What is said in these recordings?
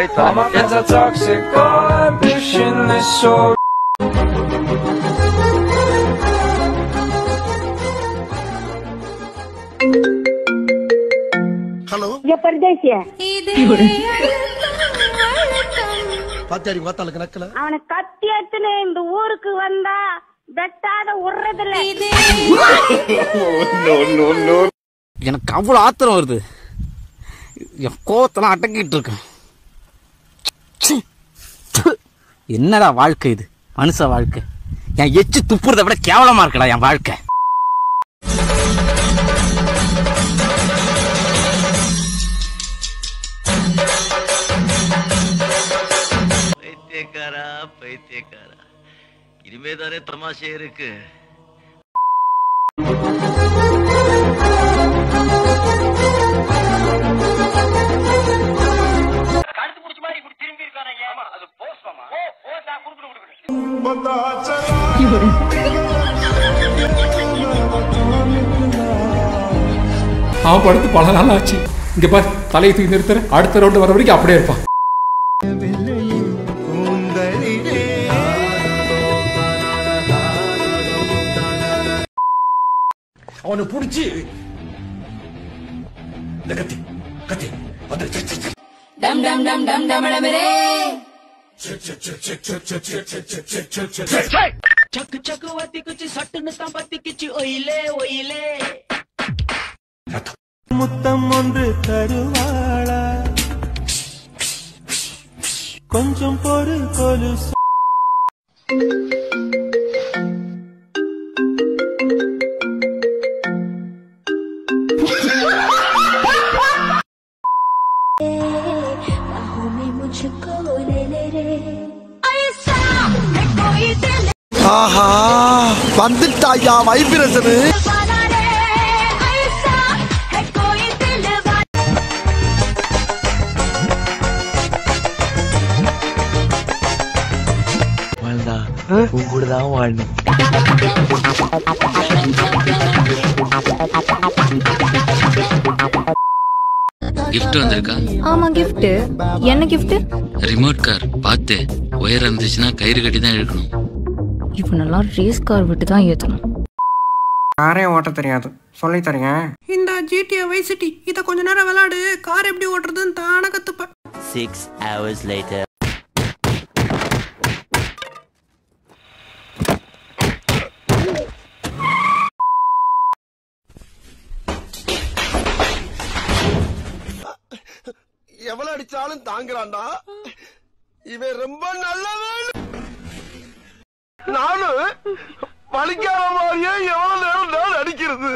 All my friends are toxic, all ambitionless, so hello இங்க பரதேசிய பாத்தியாடி வாத்தாளுக்கு நக்கல அவனை கத்தி எடுத்துன்னு இந்த ஊருக்கு வந்தா வெட்டாத விடுறதில்ல எனக்கு அவ்வளோ ஆத்திரம் வருது என் கோவத்தெல்லாம் அடக்கிட்டு இருக்கேன் ச்சீ. ப்பு. என்னடா வாழ்க்கை இது மனுஷ வாழ்க்கை என் எச்சு துப்புறதை விட கேவலமா இருக்குடா என் வாழ்க்கை பைத்தியக்காரா பைத்தியக்காரா இனிமே தானே தமாஷே இருக்கு அவன் படுத்து பல நாள் ஆச்சு இங்க பார் தலையை தூக்கி நிறுத்துற அடுத்த ரவுண்டு வர வரைக்கும் அப்படியே இருப்பான் அவனை புடிச்சு இந்த கத்தி கத்தி வந்து சே, சே, சே. சே, சே, சே, சே, சே, சே, சே, சே, சே, சே, சே, சே, சே. சக்கு சக்கு வத்தி குச்சி சட்டுன்னு தான் பத்தி கிச்சி ஒயிலே ஒயிலே முத்தம் ஒன்று தருவாளா கொஞ்சம் பொறு கொலுசு ஆஹா வந்துட்டாயா வைப்ரேஷனு வாழ்ந்தா உன் கூட தான் வாழணும் gift வந்திருக்கா ஆமா gift என்ன gift ரிமோட் கார் பார்த்து ஒயர் இருந்துச்சுன்னா கயிறு கட்டி தான் இழுக்கணும் இவனெல்லாம் ரேஸ் கார் விட்டு தான் ஏத்தணும் காரே ஓட்ட தெரியாது சொல்லி தரீங்க இந்த ஜிடிஏ வைசிட்டி இத கொஞ்ச நேரம் விளையாடு கார் எப்படி ஓட்டுறதுன்னு தானே கத்துப்ப சிக்ஸ் ஹவர்ஸ் லேட்டர் எவ்வளவு அடிச்சாலும் தாங்குறான்டா இவன் ரொம்ப நல்லவன் நானும் வலிக்காத மாதிரியே எவ்வளவு நேரம் நான் அடிக்கிறது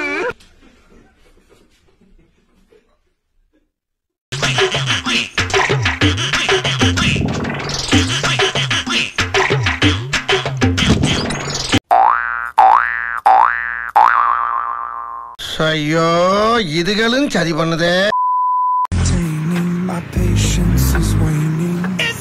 ஐயோ இதுகளும் சரி பண்ணுதே My patience is waning.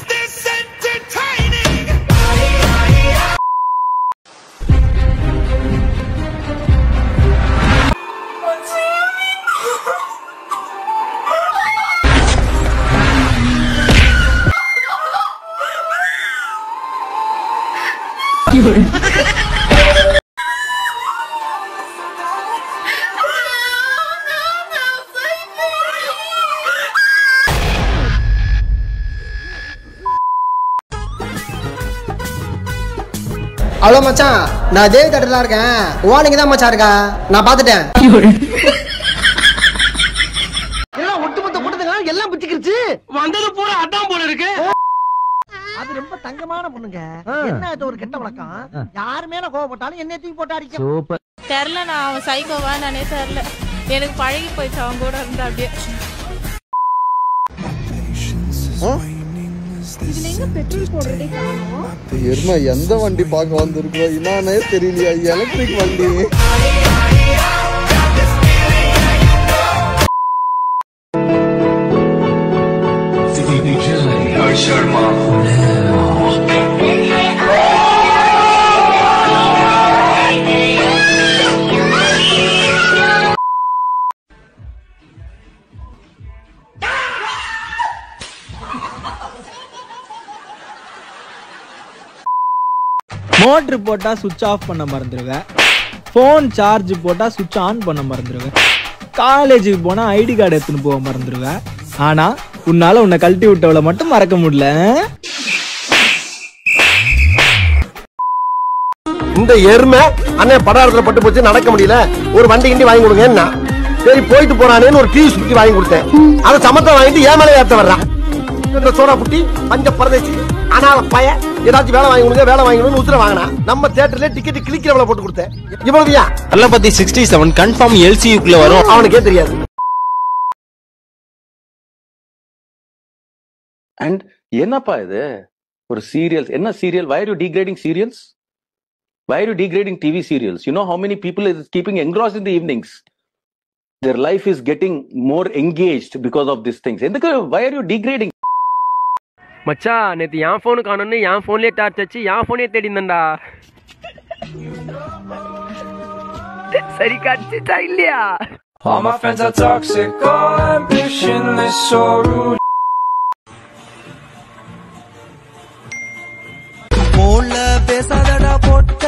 Hello மச்சான் நான் தேவி தட்டலாம் இருக்கேன் வானிங்க தான் மச்சான் இருக்கா நான் பாத்துட்டேன் எல்லாம் ஒட்டுமொத்த கூட்டத்துக்கு எல்லாம் பிச்சுக்கிருச்சு வந்தது பூரா அதான் போல இருக்கு அது ரொம்ப தங்கமான பொண்ணுங்க என்ன இது ஒரு கெட்ட வழக்கம் யாரு மேல கோவப்பட்டாலும் என்ன தூக்கி போட்டு அடிக்கும் தெரியல நான் அவன் சைக்கோவா நானே தெரியல எனக்கு பழகி போயிடுச்சு அவன் கூட இருந்தா அப்படியே இதுல எங்க பெட்ரோல் போடுறதே காணோம் எருமா எந்த வண்டி பார்க்க வந்திருக்கோம் என்னன்னே தெரியலையா எலக்ட்ரிக் வண்டி மோட்ரு போட்டால் சுவிட்ச் ஆஃப் பண்ண மறந்துடுவேன் ஃபோன் சார்ஜ் போட்டால் சுவிட்ச் ஆன் பண்ண மறந்துடுவேன் காலேஜுக்கு போனால் ஐடி கார்டு எடுத்துன்னு போக மறந்துடுவேன் ஆனால் உன்னால் உன்னை கழட்டி விட்டவளை மட்டும் மறக்க முடியல இந்த எருமை அண்ணன் படாரத்துல பட்டு போச்சு நடக்க முடியல ஒரு வண்டி கிண்டி வாங்கி கொடுங்க என்ன சரி போயிட்டு போறானேன்னு ஒரு டிவி சுத்தி வாங்கி கொடுத்தேன் அதை சமத்தை வாங்கிட்டு ஏன் மேலே ஏத்த வர்றான் இந்த சோடா புட்டி பஞ்ச பரதேசி அனால பய ஏதாச்சும் வேலை வாங்கி கொடுங்க வேலை வாங்கி கொடுங்க உத்தர வாங்கினா நம்ம தியேட்டர்ல டிக்கெட் கிளிக்கிறவள போட்டு கொடுத்தேன் இவ்வளவுயா தளபதி சிக்ஸ்டி செவன் கன்ஃபார்ம் எல்சியுக்குள்ள வரும் அவனுக்கே தெரியாது அண்ட் என்னப்பா இது ஒரு சீரியல்ஸ் என்ன serial why are you degrading serials why are you degrading TV serials you know how many people is keeping engrossed in the evenings their life is getting more engaged because of these things எதுக்கு why are you degrading மச்சான் நேத்து என் போனு காணும்னு என் போன்லயே torch வச்சு என் போனே தேடி இருந்தேன்டா சரி கடிச்சிட்டா இல்லையா All my friends are toxic, all ambitionless, so rude. போன்ல பேசாதடா போட்ட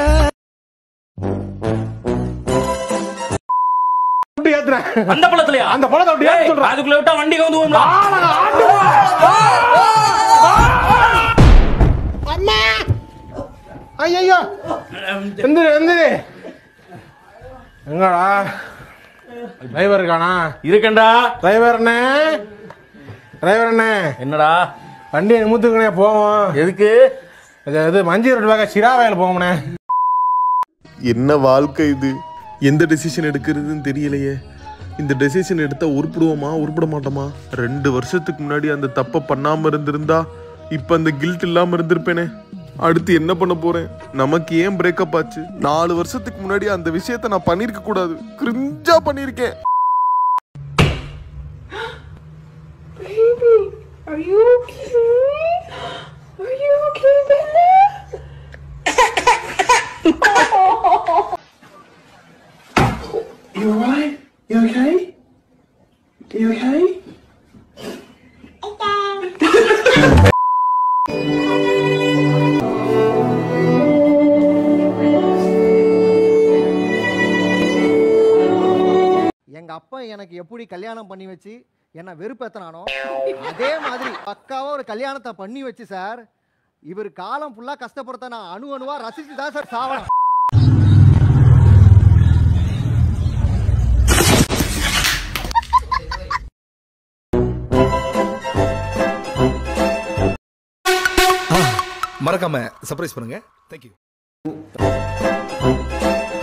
அந்த பழத்துலயா அந்த பழத்தை அப்படி ஏத்த சொல்றேன் அதுக்குள்ள விட்டா வண்டி கவுந்து போகும்டா அம்மா ஐயோ எந்திரு எந்திரு எங்கடா டிரைவர் இருக்கானா இருக்கண்டா டிரைவர் அண்ணே டிரைவர் அண்ணே என்னடா வண்டியை நிமித்துக்கணே போவோம் எதுக்கு இது இது மஞ்சி ரோடு வேக சிராவையில் போவோம்ண்ணே என்ன வாழ்க்கை இது எந்த டெசிஷன் எடுக்கிறதுன்னு தெரியலையே இந்த டெசிஷன் எடுத்தா உருப்பிடுவோமா உருப்பிட மாட்டோமா ரெண்டு வருஷத்துக்கு முன்னாடி அந்த தப்பை பண்ணாம இருந்திருந்தா இப்ப அந்த கில்ட் இல்லாம இருந்திருப்பேனே அடுத்து என்ன பண்ண போறேன் நமக்கு ஏன் பிரேக்கப் ஆச்சு நாலு வருஷத்துக்கு முன்னாடி அந்த விஷயத்த நான் பண்ணிருக்க கூடாது கிரிஞ்சா பண்ணிருக்கேன் Baby, are you okay? Are you okay, Bella? You alright? You okay? You okay? எங்க அப்பா எனக்கு எப்படி கல்யாணம் பண்ணி வச்சு என்ன வெறுப்பேத்தனானோ அதே மாதிரி பக்காவா ஒரு கல்யாணத்தை பண்ணி வச்சு சார் இவர் காலம் ஃபுல்லா கஷ்டப்படுத்த நான் அணு அணுவா ரசிச்சு தான் சார் சாவணும் மறக்காம சர்ப்ரைஸ் பண்ணுங்க தேங்க்யூ